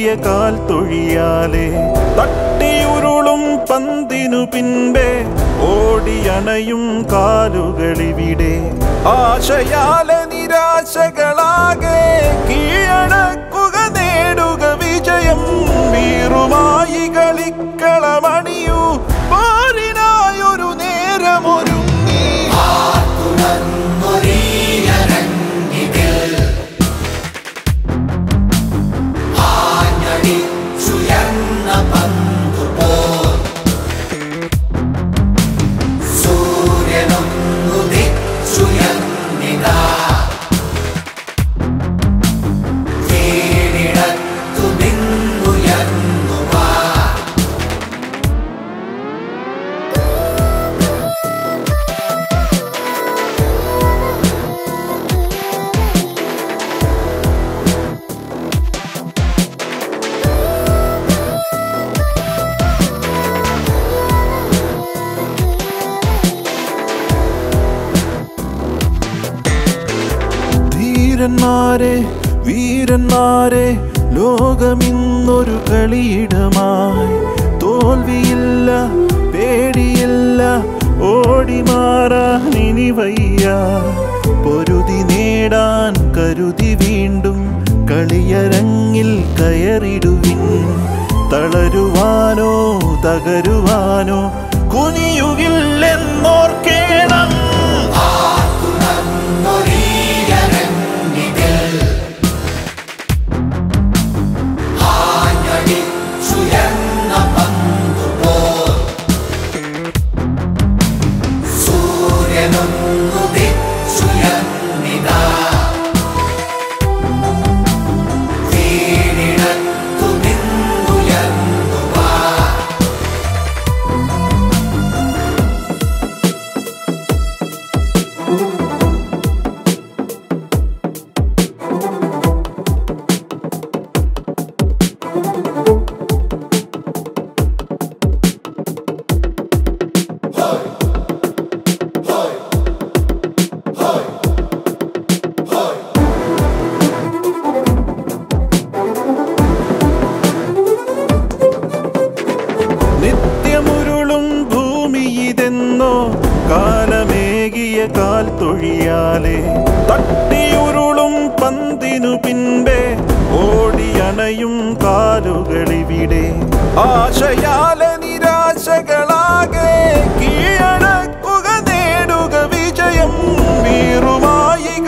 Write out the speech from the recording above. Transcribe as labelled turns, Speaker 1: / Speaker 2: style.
Speaker 1: കാൽ തൊഴിയാലെ തട്ടിയുരുളും പന്തിനു പിൻപേ ഓടിയണയും കാലുകളിവിടെ ആശയാലെ നിരാശകളാകെ കീഴടക്കുക നേടുക വിജയം വീറുമായി കളിക്കളമണിയൂ പോരിനായൊരു നേരമൊരുങ്ങി
Speaker 2: ചുയർന്ന പന്തു പോൽ സൂര്യനൊന്നുദിച്ചുയർന്നിതാ കീഴിടത്തു നിന്നുയർന്നു വാ
Speaker 1: ധീരന്മാരെ വീരന്മാരെ ലോകമിന്നൊരു കളിയിടമായി തോൽവിയില്ല പേടിയില്ല ഓടി മാറാൻ ഇനി വയ്യ പൊരുതി നേടാൻ കരുതി വീണ്ടും കളിയരങ്ങിൽ കയറിടുവിൻ തളരുവാനോ തകരുവാനോ കുനിയുകില്ലെന്നോർക്കേണം
Speaker 2: ചുയർന്ന പന്തു പോൽ സൂര്യനൊന്നുദിച്ചുയർന്നിതാ കീഴിടത്തു നിന്നുയർന്നു വാ
Speaker 1: നിത്യമുരുളും ഭൂമി ഇതെന്നോ കാലമേകിയ കാൽ തൊഴിയാലെ തട്ടിയുരുളും പന്തിനു പിൻപേ ഓടിയണയും കാലുകളിവിടെ ആശയാലെ നിരാശകളാകെ കീഴടക്കുക നേടുക വിജയം വീറുമായി